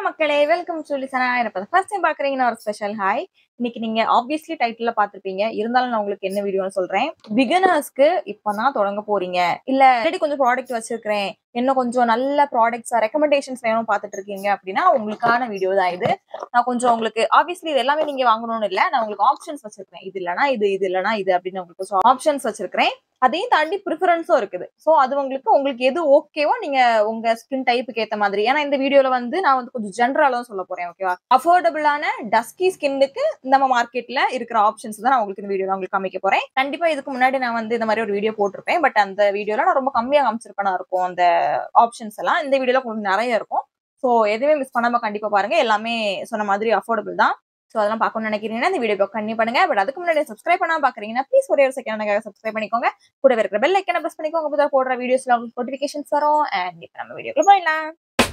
மக்களே வெல்கம் சொல்லி சனா எனக்கு ஃபர்ஸ்ட் டைம் பாக்குறீங்கன்னா ஒரு ஸ்பெஷல் ஹாய் இன்னைக்கு நீங்க ஆப்வியஸ்லி டைட்டில்ல பாத்துருப்பீங்க இருந்தாலும் நான் உங்களுக்கு என்ன வீடியோன்னு சொல்றேன் பிகினர்ஸ்க்கு இப்பதான் தொடங்க போறீங்க இல்ல ஆல்ரெடி கொஞ்சம் ப்ராடக்ட் வச்சிருக்கிறேன் இன்னும் கொஞ்சம் நல்ல ப்ராடக்ட்ஸ் ரெக்கமெண்டேஷன்ஸ் வேணும் பாத்துட்டு இருக்கீங்க அப்படின்னா உங்களுக்கான வீடியோ தான் இது நான் கொஞ்சம் உங்களுக்கு ஆப்வியஸ்லி இது எல்லாமே நீங்க வாங்கணும்னு இல்ல நான் உங்களுக்கு ஆப்ஷன்ஸ் வச்சிருக்கேன் இது இல்லனா இது இது இல்லனா இது அப்படின்னு உங்களுக்கு ஆப்ஷன்ஸ் வச்சிருக்கிறேன் அதையும் தாண்டி ப்ரிஃபரன்ஸும் இருக்குது ஸோ அது உங்களுக்கு உங்களுக்கு எது ஓகேவோ நீங்க உங்க ஸ்கின் டைப்புக்கு ஏத்த மாதிரி ஏன்னா இந்த வீடியோல வந்து நான் வந்து கொஞ்சம் ஜென்ரலாக சொல்ல போறேன் ஓகேவா அஃபோர்டபுளான டஸ்கி ஸ்கின்னுக்கு நம்ம மார்க்கெட்ல இருக்கிற ஆப்ஷன்ஸ் தான் நான் உங்களுக்கு இந்த வீடியோல உங்களுக்கு காமிக்க போறேன் கண்டிப்பா இதுக்கு முன்னாடி நான் வந்து இந்த மாதிரி ஒரு வீடியோ போட்டிருப்பேன் பட் அந்த வீடியோல நான் ரொம்ப கம்மியா காமிச்சிருப்பேனா இருக்கும் அந்த ஆப்ஷன்ஸ் எல்லாம் இந்த வீடியோல கொஞ்சம் நிறைய இருக்கும் ஸோ எதுவுமே மிஸ் பண்ணாம கண்டிப்பா பாருங்க எல்லாமே சொன்ன மாதிரி அஃபோர்டபுள் தான் ஸோ அதெல்லாம் பார்க்கணும்னு நினைக்கிறீங்கன்னா இந்த வீடியோ கண்ணி பண்ணுங்க பட் அதுக்கு முன்னாடி சப்ஸ்கிரைப் பண்ணாம பாக்குறீங்கன்னா ப்ளீஸ் ஒரே ஒரு செகண்ட் எனக்கு சப்ஸ்கிரைப் பண்ணிக்கோங்க கூட இருக்கிற பெல் ஐக்கனை ப்ரெஸ் பண்ணிக்கோங்க புதுசாக போடுற வீடியோஸ்ல உங்களுக்கு நோட்டிஃபிகேஷன்ஸ் வரும் அண்ட் இப்போ நம்ம வீடியோக்குள்ள போயிடலாம்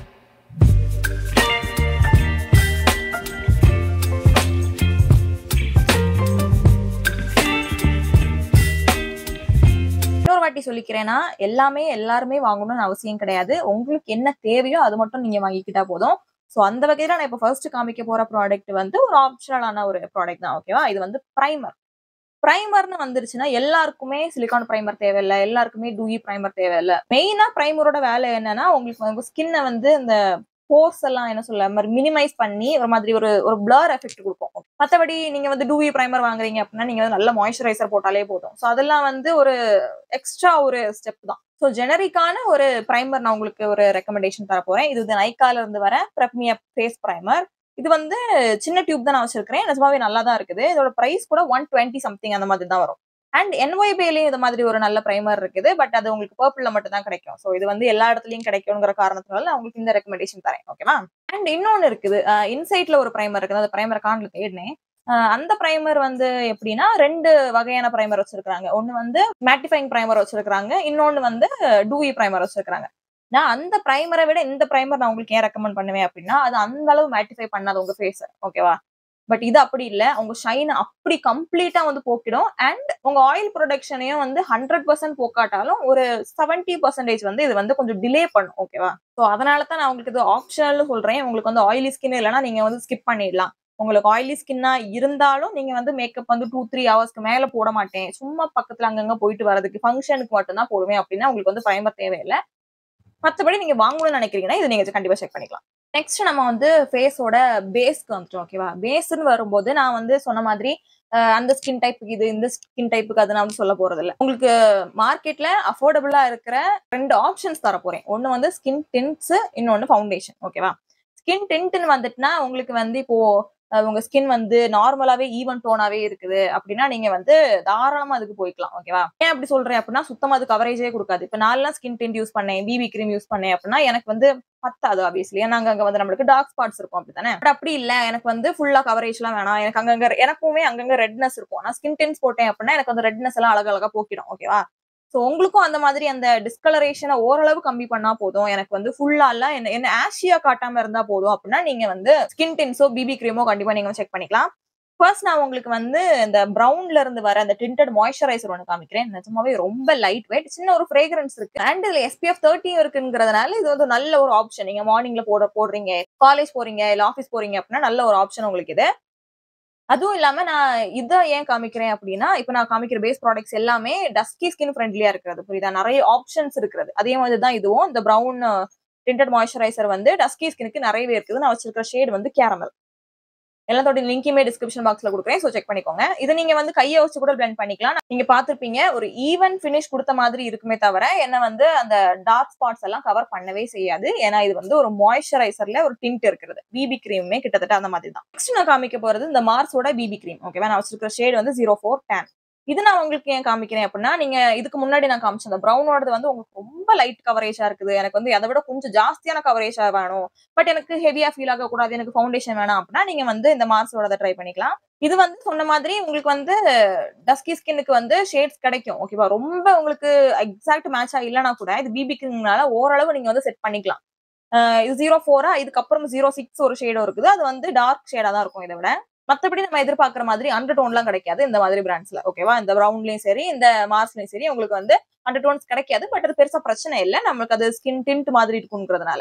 இன்னொரு வாட்டி சொல்லிக்கிறேன்னா எல்லாமே எல்லாருமே வாங்கணும்னு அவசியம் கிடையாது உங்களுக்கு என்ன தேவையோ அது மட்டும் நீங்க வாங்கிக்கிட்டா போதும் ஸோ அந்த வகையில நான் இப்போ ஃபர்ஸ்ட் காமிக்க போற ப்ராடக்ட் வந்து ஒரு ஆப்ஷனலான ஒரு ப்ராடக்ட் தான் ஓகேவா இது வந்து ப்ரைமர் ப்ரைமர்னு வந்துருச்சுன்னா எல்லாருக்குமே சிலிகான் ப்ரைமர் தேவையில்லை எல்லாருக்குமே டூயி ப்ரைமர் தேவையில்லை மெயினா ப்ரைமரோட வேலை என்னன்னா உங்களுக்கு உங்க ஸ்கின்னை வந்து இந்த போர்ஸ் எல்லாம் என்ன சொல்ல மாதிரி மினிமைஸ் பண்ணி ஒரு மாதிரி ஒரு ஒரு பிளர் எஃபெக்ட் கொடுக்கும் மற்றபடி நீங்க வந்து டூவி ப்ரைமர் வாங்குறீங்க அப்படின்னா நீங்க வந்து நல்ல மாய்ஸ்சரைசர் போட்டாலே போதும் ஸோ அதெல்லாம் வந்து ஒரு எக்ஸ்ட்ரா ஒரு ஸ்டெப் தான் ஸோ ஜெனரிக்கான ஒரு ப்ரைமர் நான் உங்களுக்கு ஒரு ரெக்கமெண்டேஷன் தர போறேன் இது வந்து நைக்கால இருந்து வர பிரப்மியா ஃபேஸ் ப்ரைமர் இது வந்து சின்ன டியூப் தான் நான் வச்சிருக்கிறேன் நிஜமாவே நல்லா தான் இருக்குது இதோட பிரைஸ் கூட ஒன் டுவெண்ட்டி சம்திங் அந்த மாதிரி தான் வரும் அண்ட் என்ஒய்பிலையும் இது மாதிரி ஒரு நல்ல ப்ரைமர் இருக்குது பட் அது உங்களுக்கு பர்பிள்ல மட்டும் தான் கிடைக்கும் ஸோ இது வந்து எல்லா இடத்துலயும் கிடைக்குங்கிற காரணத்தினால நான் உங்களுக்கு இந்த ரெக்கமெண்டேஷன் தரேன் ஓகேவா அண்ட் இன்னொன்னு இருக்குது இன்சைட்ல ஒரு ப்ரைமர் இருக்குது அந்த ப்ரைமர் கான்ல தேடினேன் அந்த ப்ரைமர் வந்து எப்படின்னா ரெண்டு வகையான ப்ரைமர் வச்சிருக்காங்க ஒன்னு வந்து மேட்டிஃபைங் ப்ரைமர் வச்சிருக்காங்க இன்னொன்னு வந்து டூஇ ப்ரைமர் வச்சிருக்காங்க நான் அந்த ப்ரைமரை விட இந்த ப்ரைமர் நான் உங்களுக்கு ஏன் ரெக்கமெண்ட் பண்ணுவேன் அப்படின்னா அது அந்த அளவு மேட்டிஃபை பண்ணாது உங்க ஃபேஸ் ஓகேவா பட் இது அப்படி இல்லை உங்க ஷைன் அப்படி கம்ப்ளீட்டா வந்து போக்கிடும் அண்ட் உங்க ஆயில் ப்ரொடக்ஷனையும் வந்து ஹண்ட்ரட் பர்சன்ட் போக்காட்டாலும் ஒரு செவன்டி பர்சன்டேஜ் வந்து இது வந்து கொஞ்சம் டிலே பண்ணும் ஓகேவா ஸோ அதனால தான் நான் உங்களுக்கு இது ஆப்ஷனல் சொல்றேன் உங்களுக்கு வந்து ஆயிலி ஸ்கின் இல்லைன்னா நீங்க வந்து ஸ்கிப் பண்ணிடலாம் உங்களுக்கு ஆயிலி ஸ்கின்னா இருந்தாலும் நீங்க வந்து மேக்கப் வந்து டூ த்ரீ ஹவர்ஸ்க்கு மேல போட மாட்டேன் சும்மா பக்கத்துல அங்கங்க போயிட்டு வரதுக்கு ஃபங்க்ஷனுக்கு மட்டும் தான் போடுவேன் அப்படின்னா உங்களுக்கு வந்து ப்ரைமர் தேவையில்லை மற்றபடி நீங்க வாங்கணும்னு நினைக்கிறீங்கன்னா இது நீங்க கண்டிப்பா செக் பண்ணிக்கலாம் நெக்ஸ்ட் நம்ம வந்து ஃபேஸோட பேஸ்க்கு வந்துட்டோம் ஓகேவா பேஸ்ன்னு வரும்போது நான் வந்து சொன்ன மாதிரி அந்த ஸ்கின் டைப்புக்கு இது இந்த ஸ்கின் டைப்புக்கு அது நான் வந்து சொல்ல போறது இல்லை உங்களுக்கு மார்க்கெட்ல அஃபோர்டபுளா இருக்கிற ரெண்டு ஆப்ஷன்ஸ் தர போறேன் ஒன்னு வந்து ஸ்கின் டின்ட்ஸ் இன்னொன்னு ஃபவுண்டேஷன் ஓகேவா ஸ்கின் டின்ட்னு வந்துட்டுனா உங்களுக்கு வந்து இப்போ உங்க ஸ்கின் வந்து நார்மலாவே ஈவன் டோனாவே இருக்குது அப்படின்னா நீங்க வந்து தாராளமா அதுக்கு போய்க்கலாம் ஓகேவா ஏன் அப்படி சொல்றேன் அப்படின்னா சுத்தமா அது கவரேஜே கொடுக்காது இப்ப நான்லாம் ஸ்கின் டின்ட் யூஸ் பண்ணேன் பிபி கிரீம் யூஸ் பண்ணேன் அப்படின்னா எனக்கு வந்து பத்தாது ஆப்வியஸ்லி ஏன்னா அங்க வந்து நம்மளுக்கு டார்க் ஸ்பாட்ஸ் இருக்கும் அப்படித்தானே பட் அப்படி இல்ல எனக்கு வந்து ஃபுல்லா கவரேஜ் எல்லாம் வேணாம் எனக்கு அங்கங்க எனக்குமே அங்கங்க ரெட்னஸ் இருக்கும் நான் ஸ்கின் டென்ஸ் போட்டேன் அப்படின்னா எனக்கு அந்த ரெட்னஸ் எல்லாம் அழகழகா போக்கிடும் ஓகேவா ஸோ உங்களுக்கும் அந்த மாதிரி அந்த டிஸ்கலரேஷனை ஓரளவு கம்மி பண்ணா போதும் எனக்கு வந்து ஃபுல்லா எல்லாம் என்ன என்ன ஆஷியா காட்டாம இருந்தா போதும் அப்படின்னா நீங்க வந்து ஸ்கின் டென்ஸோ பிபி கிரீமோ கண்டிப்பா நீங்க செக் பண்ணிக்கலாம் ஃபர்ஸ்ட் நான் உங்களுக்கு வந்து இந்த ப்ரௌன்ல இருந்து வர அந்த டிண்டட் மாய்ஸ்சரைசர் ஒன்று காமிக்கிறேன் நிஜமாவே ரொம்ப லைட் வெயிட் சின்ன ஒரு ஃப்ரேக்ரன்ஸ் இருக்கு அண்ட் இதுல எஸ்பிஎஃப் தேர்ட்டியும் இருக்குங்கிறதுனால இது வந்து நல்ல ஒரு ஆப்ஷன் நீங்க மார்னிங்ல போட போடுறீங்க காலேஜ் போறீங்க இல்ல ஆஃபீஸ் போறீங்க அப்படின்னா நல்ல ஒரு ஆப்ஷன் உங்களுக்கு இது அதுவும் இல்லாம நான் இதை ஏன் காமிக்கிறேன் அப்படின்னா இப்ப நான் காமிக்கிற பேஸ் ப்ராடக்ட்ஸ் எல்லாமே டஸ்கி ஸ்கின் ஃப்ரெண்ட்லியா இருக்கிறது புரியுதா நிறைய ஆப்ஷன்ஸ் இருக்கிறது அதே மாதிரி தான் இதுவும் இந்த ப்ரௌன் டிண்டட் மாய்ஸ்சரைசர் வந்து டஸ்கி ஸ்கினுக்கு நிறையவே இருக்குது நான் வச்சிருக்கிற ஷேட் வந்து கேரமல் எல்லாத்தோட லிங்க்குமே டிஸ்கிரிப்ஷன் பாக்ஸ்ல கொடுக்குறேன் ஸோ செக் பண்ணிக்கோங்க இது நீங்க வந்து கையை வச்சு கூட பிளெண்ட் பண்ணிக்கலாம் நீங்க பாத்திருப்பீங்க ஒரு ஈவன் ஃபினிஷ் கொடுத்த மாதிரி இருக்குமே தவிர என்ன வந்து அந்த டார்க் ஸ்பாட்ஸ் எல்லாம் கவர் பண்ணவே செய்யாது ஏன்னா இது வந்து ஒரு மாய்ஸ்சரைசர்ல ஒரு டிண்ட் இருக்கிறது பிபி கிரீமுமே கிட்டத்தட்ட அந்த மாதிரி தான் நெக்ஸ்ட் நான் காமிக்க போறது இந்த மார்ஸோட பிபி கிரீம் ஓகேவா நான் வச்சிருக்கிற ஷேட் வந்து ஜீரோ ஃபோர் டேன் இது நான் உங்களுக்கு ஏன் காமிக்கிறேன் அப்படின்னா நீங்க இதுக்கு முன்னாடி நான் காமிச்சேன் அந்த ப்ரௌனோடது வந்து உங்களுக்கு ரொம்ப லைட் கவரேஜா இருக்குது எனக்கு வந்து அதை விட கொஞ்சம் ஜாஸ்தியான கவரேஜா வேணும் பட் எனக்கு ஹெவியா ஃபீல் ஆக கூடாது எனக்கு ஃபவுண்டேஷன் வேணாம் அப்படின்னா நீங்க வந்து இந்த மார்ஸோட ட்ரை பண்ணிக்கலாம் இது வந்து சொன்ன மாதிரி உங்களுக்கு வந்து டஸ்கி ஸ்கின்னுக்கு வந்து ஷேட்ஸ் கிடைக்கும் ஓகேவா ரொம்ப உங்களுக்கு எக்ஸாக்ட் மேட்சா இல்லைனா கூட இது பிபிக்குனால ஓரளவு நீங்க வந்து செட் பண்ணிக்கலாம் இது ஜீரோ ஃபோரா இதுக்கப்புறம் ஜீரோ சிக்ஸ் ஒரு ஷேடும் இருக்குது அது வந்து டார்க் ஷேடா தான் இருக்கும் இதை விட மற்றபடி நம்ம எதிர்பார்க்குற மாதிரி அண்டர் டோன்லாம் கிடைக்காது இந்த மாதிரி பிராண்ட்ஸ்ல ஓகேவா இந்த ப்ரௌன்லயும் சரி இந்த மார்ஸ்லயும் சரி உங்களுக்கு வந்து அண்டர் டோன்ஸ் கிடைக்காது பட் அது பெருசா பிரச்சனை இல்லை நம்மளுக்கு அது ஸ்கின் டிண்ட் மாதிரி இருக்குங்கிறதுனால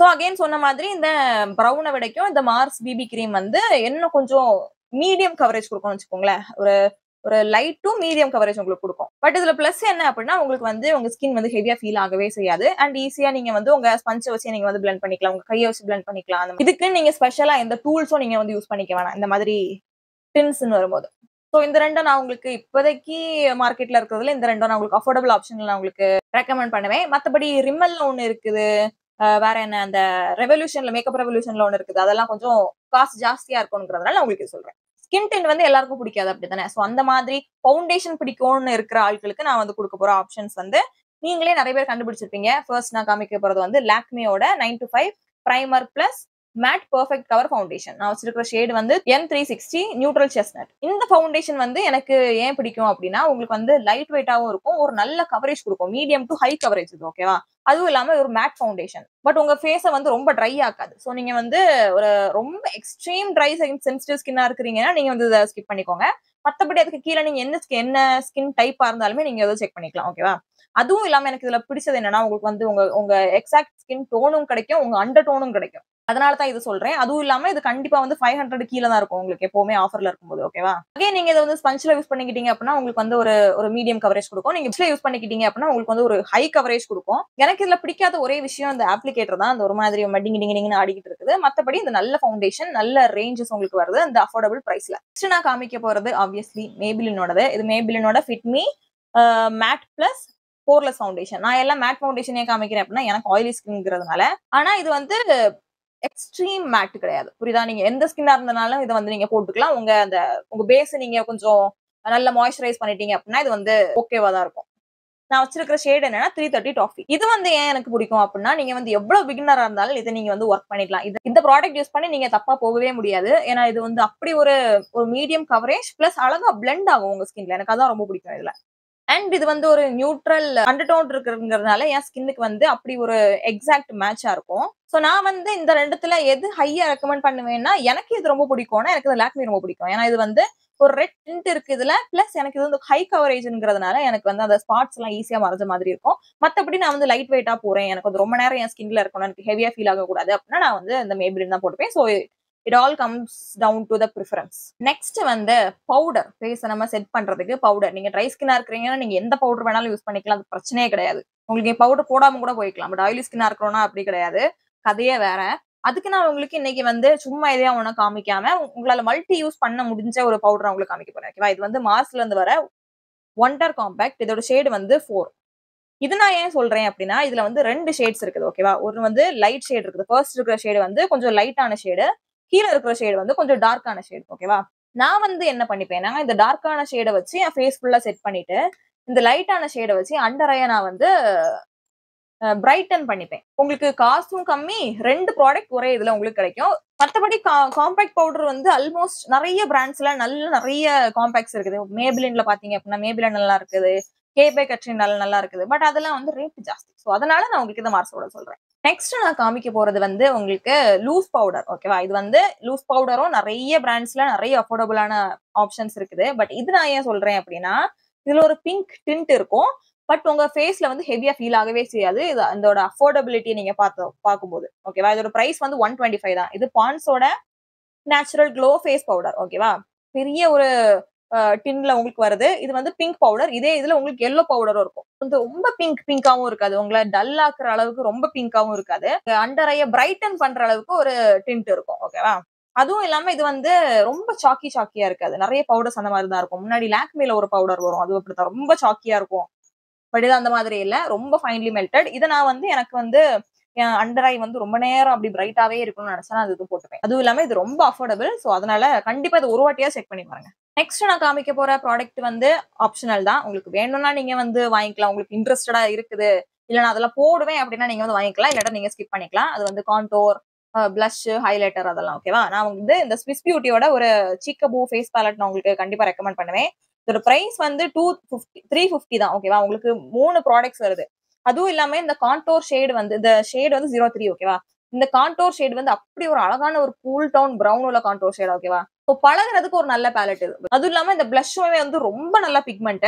ஸோ அகைன் சொன்ன மாதிரி இந்த ப்ரௌனை விடைக்கும் இந்த மார்ஸ் பிபி கிரீம் வந்து இன்னும் கொஞ்சம் மீடியம் கவரேஜ் கொடுக்கும்னு வச்சுக்கோங்களேன் ஒரு ஒரு லைட் டு மீடியம் கவரேஜ் உங்களுக்கு கொடுக்கும் பட் இதுல பிளஸ் என்ன அப்படின்னா உங்களுக்கு வந்து உங்க ஸ்கின் வந்து ஹெவியா ஃபீல் ஆகவே செய்யாது அண்ட் ஈஸியா நீங்க வந்து உங்க ஸ்பஞ்சை வச்சு நீங்க வந்து பிளெண்ட் பண்ணிக்கலாம் உங்க கையை வச்சு பிளெண்ட் பண்ணிக்கலாம் அந்த மாதிரி. இதுக்கு நீங்க ஸ்பெஷலா எந்த டூல்ஸும் நீங்க வந்து யூஸ் பண்ணிக்க வேணாம் இந்த மாதிரி டின்ஸ்னு வரும்போது ஸோ இந்த ரெண்டும் நான் உங்களுக்கு இப்போதைக்கு மார்க்கெட்ல இருக்கிறதுல இந்த ரெண்டும் நான் உங்களுக்கு அஃபோர்டபுள் ஆப்ஷன்ல நான் உங்களுக்கு ரெக்கமெண்ட் பண்ணுவேன் மற்றபடி ரிம்மல்ல ஒன்று இருக்குது அஹ் வேற என்ன அந்த ரெவல்யூஷன்ல மேக்கப் ரெவல்யூஷன்ல ஒன்று இருக்குது அதெல்லாம் கொஞ்சம் காஸ்ட் ஜாஸ்தியா இருக்கும்ன்றதுனால நான் உங்களுக்கு இது சொல்றேன் ஸ்கின் டென்ட் வந்து எல்லாருக்கும் பிடிக்காது அப்படித்தானே ஸோ அந்த மாதிரி ஃபவுண்டேஷன் பிடிக்கும்னு இருக்கிற ஆட்களுக்கு நான் வந்து கொடுக்க போற ஆப்ஷன்ஸ் வந்து நீங்களே நிறைய பேர் கண்டுபிடிச்சிருப்பீங்க ஃபர்ஸ்ட் நான் காமிக்க போறது வந்து லாக்மியோட nine to five primer plus matte perfect cover foundation நான் வச்சிருக்கிற ஷேட் வந்து N three sixty neutral chestnut இந்த ஃபவுண்டேஷன் வந்து எனக்கு ஏன் பிடிக்கும் அப்படின்னா உங்களுக்கு வந்து லைட் வெயிட்டாவும் இருக்கும் ஒரு நல்ல கவரேஜ் கொடுக்கும் மீடியம் டு ஹை கவரேஜ் இது ஓகேவா அதுவும் இல்லாம ஒரு மேட் ஃபவுண்டேஷன் பட் உங்க ஃபேஸை வந்து ரொம்ப ட்ரை ஆக்காது ஸோ நீங்க வந்து ஒரு ரொம்ப எக்ஸ்ட்ரீம் ட்ரை சென்சிட்டிவ் ஸ்கின்னா இருக்கிறீங்கன்னா நீங்க வந்து இதை ஸ்கிப் பண்ணிக்கோங்க மற்றபடி அதுக்கு கீழே நீங்க என்ன skin- என்ன ஸ்கின் டைப்பா இருந்தாலுமே நீங்க எதுவும் செக் பண்ணிக்கலாம் ஓகேவா அதுவும் இல்லாம எனக்கு இதுல பிடிச்சது என்னன்னா உங்களுக்கு வந்து உங்க உங்க எக்ஸாக்ட் ஸ்கின் டோனும் கிடைக்கும் உங்க அண்டர் டோனும் கிடைக்கும் அதனால தான் இது சொல்றேன் அதுவும் இல்லாம இது கண்டிப்பா வந்து ஃபைவ் ஹண்ட்ரட் கீழே தான் இருக்கும் உங்களுக்கு எப்பவுமே ஆஃபர்ல இருக்கும்போது ஓகேவா அதே நீங்க இதை வந்து ஸ்பஞ்சில் யூஸ் பண்ணிக்கிட்டீங்க அப்படின்னா உங்களுக்கு வந்து ஒரு ஒரு மீடியம் கவரேஜ் கொடுக்கும் நீங்க பிஸ்ல யூஸ் பண்ணிக்கிட்டீங்க அப்படின்னா உங்களுக்கு வந்து ஒரு ஹை கவரேஜ் கொடுக்கும் எனக்கு இதுல பிடிக்காத ஒரே விஷயம் இந்த அப்ளிகேட்டர் தான் அந்த ஒரு மாதிரி டிங்கி டிங்கி டிங்கின்னு ஆடிக்கிட்டு இருக்குது மத்தபடி இந்த நல்ல ஃபவுண்டேஷன் நல்ல ரேஞ்சஸ் உங்களுக்கு வருது இந்த அஃபோர்டபுள் பிரைஸ்ல நெக்ஸ்ட் நான் காமிக்க போறது ஆப்வியஸ்லி மேபிலினோடது இது மேபிலினோட Fit Me matte plus poreless foundation நான் எல்லாம் மேட் ஃபவுண்டேஷனே காமிக்கிறேன் அப்படின்னா எனக்கு ஆயிலி ஸ்கின்ங்கிறதுனால ஆனா இது வந்து எக்ஸ்ட்ரீம் மேட் கிடையாது புரியுதா நீங்க எந்த ஸ்கின்னா இருந்தனாலும் இதை வந்து நீங்க போட்டுக்கலாம் உங்க அந்த உங்க பேஸ் நீங்க கொஞ்சம் நல்ல மாய்ஸ்சரைஸ் பண்ணிட்டீங்க அப்படின்னா இது வந்து ஓகேவா தான் இருக்கும் நான் வச்சிருக்கிற ஷேட் என்னன்னா த்ரீ தேர்ட்டி டாஃபி இது வந்து ஏன் எனக்கு பிடிக்கும் அப்படின்னா நீங்க வந்து எவ்வளவு பிகினரா இருந்தாலும் இதை நீங்க வந்து ஒர்க் பண்ணிக்கலாம் இது இந்த ப்ராடக்ட் யூஸ் பண்ணி நீங்க தப்பா போகவே முடியாது ஏன்னா இது வந்து அப்படி ஒரு ஒரு மீடியம் கவரேஜ் பிளஸ் அழகா பிளெண்ட் ஆகும் உங்க ஸ்கின்ல எனக்கு அதான் ரொம்ப பிடிக்கும் இதுல அண்ட் இது வந்து ஒரு நியூட்ரல் அண்டர்டோன் இருக்குங்கிறதுனால என் ஸ்கின்னுக்கு வந்து அப்படி ஒரு எக்ஸாக்ட் மேட்சா இருக்கும் ஸோ நான் வந்து இந்த ரெண்டுத்துல எது ஹையா ரெக்கமெண்ட் பண்ணுவேன்னா எனக்கு இது ரொம்ப பிடிக்கும்னா எனக்கு இது லாக்மி ரொம்ப பிடிக்கும் ஏன்னா இது வந்து ஒரு ரெட் டிண்ட் இருக்கு இதுல பிளஸ் எனக்கு இது வந்து ஹை கவரேஜ்ங்கிறதுனால எனக்கு வந்து அந்த ஸ்பாட்ஸ் எல்லாம் ஈஸியா மறைஞ்ச மாதிரி இருக்கும் மத்தபடி நான் வந்து லைட் வெயிட்டா போறேன் எனக்கு வந்து ரொம்ப நேரம் என் ஸ்கின்ல இருக்கணும் எனக்கு ஹெவியா ஃபீல் ஆகக்கூடாது அப்படின்னா நான் வந்து இந்த மேபிளின் தான் போட்டுப்பேன் so it all comes down to the preference next வந்து பவுடர் ஃபேஸை நம்ம செட் பண்றதுக்கு பவுடர் நீங்க ட்ரை ஸ்கின்னா இருக்கிறீங்கன்னா நீங்க எந்த பவுடர் வேணாலும் யூஸ் பண்ணிக்கலாம் அது பிரச்சனையே கிடையாது உங்களுக்கு பவுடர் போடாம கூட போய்க்கலாம் பட் ஆயிலி ஸ்கின்னா இருக்கிறோம்னா அப்படி கிடையாது கதையே வேற அதுக்கு நான் உங்களுக்கு இன்னைக்கு வந்து சும்மா எதையா ஒண்ணு காமிக்காம உங்களால மல்டி யூஸ் பண்ண முடிஞ்ச ஒரு பவுடர் உங்களுக்கு காமிக்க போறேன் ஓகேவா இது வந்து மார்ஸ்ல இருந்து வர ஒண்டர் காம்பேக்ட் இதோட ஷேடு வந்து ஃபோர் இது நான் ஏன் சொல்றேன் அப்படின்னா இதுல வந்து ரெண்டு ஷேட்ஸ் இருக்குது ஓகேவா ஒரு வந்து லைட் ஷேட் இருக்குது ஃபர்ஸ்ட் இருக்கிற ஷேடு வந்து கொஞ்சம் லைட்டான ஷேடு கீழே இருக்கிற ஷேடு வந்து கொஞ்சம் டார்க்கான ஷேடு ஓகேவா நான் வந்து என்ன பண்ணிப்பேன்னா இந்த டார்க்கான ஷேடை வச்சு என் ஃபேஸ் ஃபுல்லா செட் பண்ணிட்டு இந்த லைட்டான ஷேடை வச்சு அண்டர் ஐய நான் வந்து பிரைட்டன் பண்ணிப்பேன் உங்களுக்கு காசும் கம்மி ரெண்டு ப்ராடக்ட் ஒரே இதுல உங்களுக்கு கிடைக்கும் மற்றபடி காம்பேக்ட் பவுடர் வந்து ஆல்மோஸ்ட் நிறைய பிராண்ட்ஸ்ல நல்ல நிறைய காம்பேக்ட்ஸ் இருக்குது மேபிலின்ல பாத்தீங்க அப்படின்னா மேபிலன் நல்லா இருக்குது கேபே கட்ரின் நல்லா நல்லா இருக்குது பட் அதெல்லாம் வந்து ரேட் ஜாஸ்தி ஸோ அதனால நான் உங்களுக்கு இந்த மார்ஸோட சொல்றேன் நெக்ஸ்ட் நான் காமிக்க போறது வந்து உங்களுக்கு லூஸ் பவுடர் ஓகேவா இது வந்து லூஸ் பவுடரும் நிறைய பிராண்ட்ஸ்ல நிறைய அஃபோர்டபுளான ஆப்ஷன்ஸ் இருக்குது பட் இது நான் ஏன் சொல்றேன் அப்படின்னா இதுல ஒரு பிங்க் டிண்ட் இருக்கும் பட் உங்க ஃபேஸ்ல வந்து ஹெவியா ஃபீல் ஆகவே செய்யாது இது அதோட அஃபோர்டபிலிட்டி நீங்க பார்த்து பார்க்கும்போது ஓகேவா இதோட பிரைஸ் வந்து ஒன் டுவெண்ட்டி ஃபைவ் தான் இது பான்ஸோட நேச்சுரல் க்ளோ ஃபேஸ் பவுடர் ஓகேவா பெரிய ஒரு டின்ல உங்களுக்கு வருது இது வந்து பிங்க் பவுடர் இதே இதுல உங்களுக்கு எல்லோ பவுடரும் இருக்கும் வந்து ரொம்ப பிங்க் பிங்காவும் இருக்காது உங்களை டல் ஆக்குற அளவுக்கு ரொம்ப பிங்காவும் இருக்காது அண்டர் ஐய பிரைட்டன் பண்ற அளவுக்கு ஒரு டிண்ட் இருக்கும் ஓகேவா அதுவும் இல்லாம இது வந்து ரொம்ப சாக்கி சாக்கியா இருக்காது நிறைய பவுடர்ஸ் அந்த மாதிரி தான் இருக்கும் முன்னாடி லாக்மில ஒரு பவுடர் வரும் அது அப்படித்தான் ரொம்ப சாக்கியா இருக்கும் பட் இது அந்த மாதிரி இல்ல ரொம்ப ஃபைன்லி மெல்டட் இதை நான் வந்து எனக்கு வந்து என் அண்டர் ஐ வந்து ரொம்ப நேரம் அப்படி பிரைட்டாவே இருக்கணும்னு நினைச்சா நான் அது இது போட்டுப்பேன் அதுவும் இல்லாம இது ரொம்ப அஃபோர்டபுள் ஸோ அதனால கண்டிப்பா இது ஒரு வாட்டியா செக் பண்ணி பாருங்க நெக்ஸ்ட் நான் காமிக்க போற ப்ராடக்ட் வந்து ஆப்ஷனல் தான் உங்களுக்கு வேணும்னா நீங்க வந்து வாங்கிக்கலாம் உங்களுக்கு இன்ட்ரெஸ்டடா இருக்குது இல்ல நான் அதெல்லாம் போடுவேன் அப்படின்னா நீங்க வந்து வாங்கிக்கலாம் இல்லாட்டா நீங்க ஸ்கிப் பண்ணிக்கலாம் அது வந்து கான்டோர் பிளஷ் ஹைலைட்டர் அதெல்லாம் ஓகேவா நான் வந்து இந்த ஸ்விஸ் பியூட்டியோட ஒரு சிக்கபூ ஃபேஸ் பேலட் நான் உங்களுக்கு கண்டிப்பா ரெக்கமெண்ட் பண்ணுவேன் இதோட பிரைஸ் வந்து டூ ஃபிஃப்டி த்ரீ ஃபிஃப்டி தான் ஓகேவா உங்களுக்கு மூணு ப்ராடக்ட்ஸ் வருது அதுவும் இல்லாம இந்த கான்டோர் ஷேடு வந்து இந்த ஷேடு வந்து ஜீரோ த்ரீ ஓகேவா இந்த கான்டோர் ஷேடு வந்து அப்படி ஒரு அழகான ஒரு கூல் டவுன் ப்ரௌன் உள்ள கான்டோர் ஷேட் ஓகேவா ஸோ பழகுறதுக்கு ஒரு நல்ல பேலட் இது அதுவும் இல்லாம இந்த பிளஷுமே வந்து ரொம்ப நல்லா பிக்மெண்டட்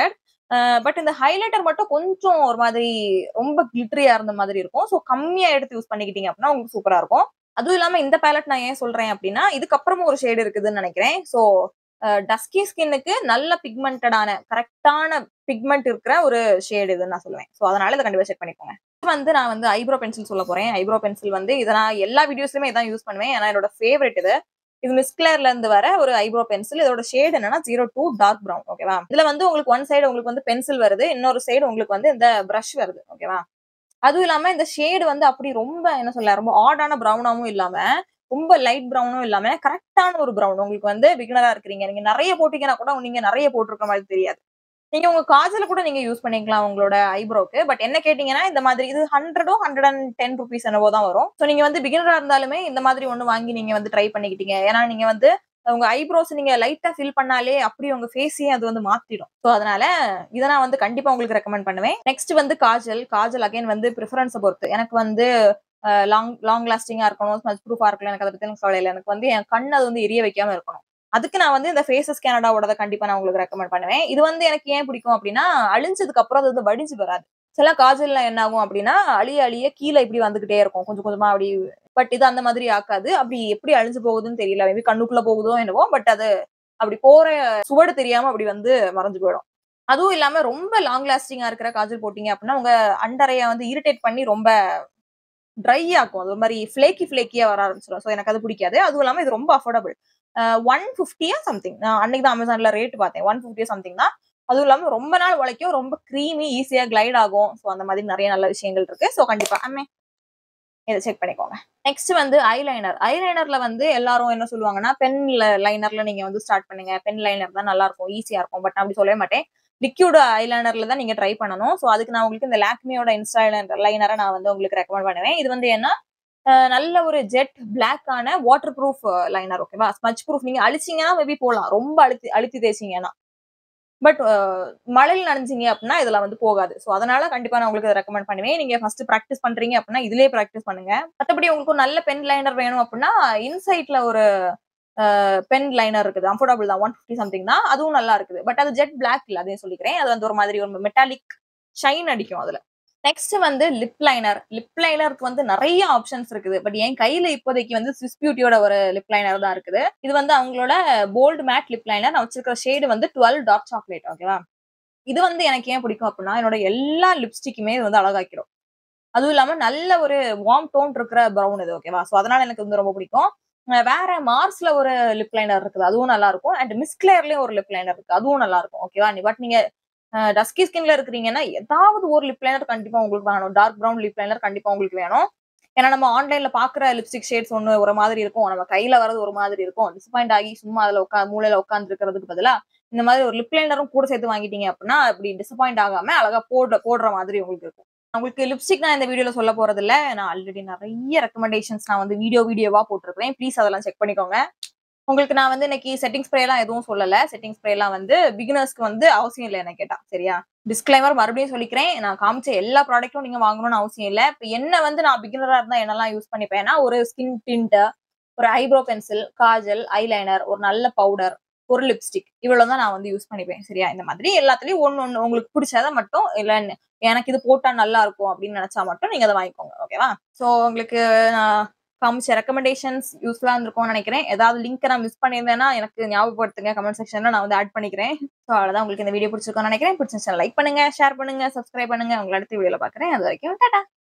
பட் இந்த ஹைலைட்டர் மட்டும் கொஞ்சம் ஒரு மாதிரி ரொம்ப கிளிட்டரியா இருந்த மாதிரி இருக்கும் ஸோ கம்மியா எடுத்து யூஸ் பண்ணிக்கிட்டீங்க அப்படின்னா உங்களுக்கு சூப்பரா இருக்கும் அதுவும் இல்லாம இந்த பேலட் நான் ஏன் சொல்றேன் அப்படின்னா இதுக்கப்புறமும் ஒரு ஷேடு இருக்குதுன்னு நினைக்கிறேன் ஸோ டஸ்கி ஸ்கின்னுக்கு நல்ல பிக்மெண்டடான கரெக்டான பிக்மெண்ட் இருக்கிற ஒரு ஷேடு இதுன்னு நான் சொல்லுவேன் ஸோ அதனால இதை கண்டிப்பா செக் பண்ணிக்கோங்க வந்து நான் வந்து ஐப்ரோ பென்சில் சொல்ல போறேன் ஐப்ரோ பென்சில் வந்து இதை நான் எல்லா வீடியோஸ்லயுமே இதான் யூஸ் பண்ணுவேன் ஏன்னா என்னோட ஃபேவரட் இது இது மிஸ்கிளர்ல இருந்து வர ஒரு ஐப்ரோ பென்சில் இதோட ஷேட் என்னன்னா ஜீரோ டூ டார்க் ப்ரௌன் ஓகேவா இதுல வந்து உங்களுக்கு ஒன் சைடு உங்களுக்கு வந்து பென்சில் வருது இன்னொரு சைடு உங்களுக்கு வந்து இந்த ப்ரஷ் வருது ஓகேவா அதுவும் இல்லாம இந்த ஷேடு வந்து அப்படி ரொம்ப என்ன சொல்ல ரொம்ப ஆடான ப்ரௌனாவும் இல்லாம ரொம்ப லைட் ப்ரௌனும் இல்லாம கரெக்டான ஒரு ப்ரௌன் உங்களுக்கு வந்து பிகினரா இருக்கிறீங்க நீங்க நிறைய போட்டீங்கன்னா கூட நீங்க நிறைய போட்டிருக்க மாதிரி தெரியாது நீங்க உங்க காஜல கூட நீங்க யூஸ் பண்ணிக்கலாம் உங்களோட ஐப்ரோக்கு பட் என்ன கேட்டீங்கன்னா இந்த மாதிரி இது ஹண்ட்ரடோ ஹண்ட்ரட் அண்ட் டென் ருபீஸ் என்னவோ தான் வரும் ஸோ நீங்க வந்து பிகினரா இருந்தாலுமே இந்த மாதிரி ஒண்ணு வாங்கி நீங்க வந்து ட்ரை பண்ணிக்கிட்டீங்க ஏன்னா நீங்க வந்து உங்க ஐப்ரோஸ் நீங்க லைட்டா ஃபில் பண்ணாலே அப்படி உங்க ஃபேஸையே அது வந்து மாத்திடும் ஸோ அதனால இதை நான் வந்து கண்டிப்பா உங்களுக்கு ரெக்கமெண்ட் பண்ணுவேன் நெக்ஸ்ட் வந்து காஜல் காஜல் அகைன் வந்து ப்ரிஃபரன்ஸை பொறுத்து எனக்கு வந்து லாங் லாங் லாஸ்டிங்கா இருக்கணும் ஸ்மச் ப்ரூஃபா இருக்கலாம் எனக்கு அதை பத்தி எனக்கு கவலை இல்லை எனக்கு வந்து என் கண் அது வந்து எரிய வைக்காம இருக்கணும் அதுக்கு நான் வந்து இந்த ஃபேஸஸ் கேனடாவோட கண்டிப்பா நான் உங்களுக்கு ரெக்கமெண்ட் பண்ணுவேன் இது வந்து எனக்கு ஏன் பிடிக்கும் அப்படின்னா அழிஞ்சதுக்கு அப்புறம் அது வந்து வடிஞ்சு வராது சில காஜல்ல என்ன ஆகும் அப்படின்னா அழிய அழிய கீழே இப்படி வந்துகிட்டே இருக்கும் கொஞ்சம் கொஞ்சமா அப்படி பட் இது அந்த மாதிரி ஆக்காது அப்படி எப்படி அழிஞ்சு போகுதுன்னு தெரியல மேபி கண்ணுக்குள்ள போகுதோ என்னவோ பட் அது அப்படி போற சுவடு தெரியாம அப்படி வந்து மறைஞ்சு போயிடும் அதுவும் இல்லாம ரொம்ப லாங் லாஸ்டிங்கா இருக்கிற காஜல் போட்டீங்க அப்படின்னா உங்க அண்டரைய வந்து இரிட்டேட் பண்ணி ரொம்ப ட்ரை ஆக்கும் அது ஒரு மாதிரி ஃபிளேக்கி ஃபிளேக்கியா வர ஆரம்பிச்சிடும் ஸோ எனக்கு அது பிடிக்காது அதுவும் இல்லாம இது ரொம்ப அஃபோர்டபுள் ஒன் ஃபிஃப்டியா சம்திங் நான் அன்னைக்கு தான் அமேசான்ல ரேட் பார்த்தேன் ஒன் ஃபிஃப்டியா சம்திங் தான் அதுவும் இல்லாம ரொம்ப நாள் உழைக்கும் ரொம்ப க்ரீமி ஈஸியா கிளைட் ஆகும் ஸோ அந்த மாதிரி நிறைய நல்ல விஷயங்கள் இருக்கு ஸோ கண்டிப்பா அம்மே இதை செக் பண்ணிக்கோங்க நெக்ஸ்ட் வந்து ஐலைனர் ஐலைனர்ல வந்து எல்லாரும் என்ன சொல்லுவாங்கன்னா பென் லைனர்ல நீங்க வந்து ஸ்டார்ட் பண்ணுங்க பென் லைனர் தான் நல்லா இருக்கும் ஈஸியா இருக்கும் பட் நான் அப்படி சொல்லவே மாட்டேன் லிக்யூட் ஐலைனர்ல தான் நீங்க ட்ரை பண்ணணும் ஸோ அதுக்கு நான் உங்களுக்கு இந்த லாக்மியோட இன்ஸ்டா லைனரை நான் வந்து உங்களுக்கு ரெக்கமெண்ட் பண்ணுவேன் இது வந்து என்ன நல்ல ஒரு ஜெட் பிளாக்கான வாட்டர் ப்ரூஃப் லைனர் ஓகேவா ஸ்மச் ப்ரூஃப் நீங்க அழிச்சிங்கன்னா மேபி போகலாம் ரொம்ப அழுத்தி அழுத்தி தேய்ச்சிங்கன்னா பட் மழையில் நனைஞ்சிங்க அப்படின்னா இதெல்லாம் வந்து போகாது ஸோ அதனால கண்டிப்பா நான் உங்களுக்கு ரெக்கமெண்ட் பண்ணுவேன் நீங்க ஃபர்ஸ்ட் ப்ராக்டிஸ் பண்றீங்க அப்படின்னா இதுலயே ப்ராக்டிஸ் பண்ணுங்க மற்றபடி உங்களுக்கு நல்ல பென் லைனர் வேணும் அப்படின்னா இன்சைட்ல ஒரு பென் லைனர் இருக்குது அஃபோர்டபுள் தான் ஒன் ஃபிஃப்டி சம்திங் தான் அதுவும் நல்லா இருக்குது பட் அது ஜெட் பிளாக் இல்லை அதையும் சொல்லிக்கிறேன் அது வந்து ஒரு மாதிரி ஒரு மெட்டாலிக் ஷைன் அடிக்கும் அதுல நெக்ஸ்ட் வந்து லிப் லைனர் லிப் லைனருக்கு வந்து நிறைய ஆப்ஷன்ஸ் இருக்குது பட் என் கையில இப்போதைக்கு வந்து ஸ்விஸ் பியூட்டியோட ஒரு லிப் லைனர் தான் இருக்குது இது வந்து அவங்களோட போல்டு மேட் லிப் லைனர் நான் வச்சிருக்கிற ஷேடு வந்து டுவெல் டார்க் சாக்லேட் ஓகேவா இது வந்து எனக்கு ஏன் பிடிக்கும் அப்படின்னா என்னோட எல்லா லிப்ஸ்டிக்குமே இது வந்து அழகாக்கிடும் அதுவும் இல்லாம நல்ல ஒரு வார்ம் டோன் இருக்கிற ப்ரௌன் இது ஓகேவா ஸோ அதனால எனக்கு வந்து ரொம்ப பிடிக்கும் வேற மார்ஸ்ல ஒரு லிப் லைனர் இருக்குது அதுவும் நல்லா இருக்கும் அண்ட் மிஸ்கிளேர்லயும் ஒரு லிப் லைனர் இருக்கு அதுவும் நல்லா இருக்கும் ஓகேவா பட் நீங்க டஸ்கி ஸ்கின்ல இருக்கிறீங்கன்னா ஏதாவது ஒரு லிப் லைனர் கண்டிப்பா உங்களுக்கு வேணும் டார்க் ப்ரௌன் லிப் லைனர் கண்டிப்பா உங்களுக்கு வேணும் ஏன்னா நம்ம ஆன்லைன்ல பாக்குற லிப்ஸ்டிக் ஷேட்ஸ் ஒன்று ஒரு மாதிரி இருக்கும் நம்ம கையில வரது ஒரு மாதிரி இருக்கும் டிசப்பாயிண்ட் ஆகி சும்மா அதுல உட்கா மூலையில உட்காந்து இருக்கிறதுக்கு பதிலா இந்த மாதிரி ஒரு லிப் லைனரும் கூட சேர்த்து வாங்கிட்டீங்க அப்படின்னா அப்படி டிசப்பாயிண்ட் ஆகாம அழகா போட போடுற மாதிரி உங்களுக்கு இருக்கும் உங்களுக்கு லிப்ஸ்டிக் நான் இந்த வீடியோல சொல்ல போறது இல்ல நான் ஆல்ரெடி நிறைய ரெக்கமெண்டேஷன்ஸ் நான் வந்து வீடியோ வீடியோவா போட்டிருக்கேன் ப்ளீஸ் அதெல்லாம் செக் பண்ணிக்கோங்க உங்களுக்கு நான் வந்து இன்னைக்கு செட்டிங் ஸ்ப்ரே எல்லாம் எதுவும் சொல்லல செட்டிங் ஸ்ப்ரே எல்லாம் வந்து பிகினர்ஸ்க்கு வந்து அவசியம் இல்லை என்ன கேட்டா சரியா டிஸ்கிளைமர் மறுபடியும் சொல்லிக்கிறேன் நான் காமிச்ச எல்லா ப்ராடக்ட்டும் நீங்க வாங்கணும்னு அவசியம் இல்லை இப்போ என்ன வந்து நான் பிகினரா இருந்தா என்னெல்லாம் யூஸ் பண்ணிப்பேன்னா ஒரு ஸ்கின் டிண்ட் ஒரு ஐப்ரோ பென்சில் காஜல் ஐலைனர் ஒரு நல்ல பவுடர் ஒரு லிப்ஸ்டிக் இவ்வளவு தான் நான் வந்து யூஸ் பண்ணிப்பேன் சரியா இந்த மாதிரி எல்லாத்துலயும் ஒன்னு ஒன்னு உங்களுக்கு பிடிச்சதை மட்டும் இல்ல எனக்கு இது போட்டா நல்லா இருக்கும் அப்படின்னு நினைச்சா மட்டும் நீங்க அதை வாங்கிக்கோங்க ஓகேவா ஸோ உங்களுக்கு நான் காமிச்ச ரெக்கமெண்டேஷன்ஸ் யூஸ்ஃபுல்லா இருந்திருக்கும்னு நினைக்கிறேன் ஏதாவது லிங்க் நான் மிஸ் பண்ணியிருந்தேன்னா எனக்கு ஞாபகப்படுத்துங்க கமெண்ட் செக்ஷன்ல நான் வந்து ஆட் பண்ணிக்கிறேன் ஸோ அவ்வளவுதான் உங்களுக்கு இந்த வீடியோ பிடிச்சிருக்கோம்னு நினைக்கிறேன் பிடிச்சிருச்சா லைக் பண்ணுங்க ஷேர் பண்ணுங்க சப்ஸ்கிரைப் பண்ணுங்க உங்களை அடுத்த வீடியோல பாக்குறேன் அது வரைக்கும் டாடா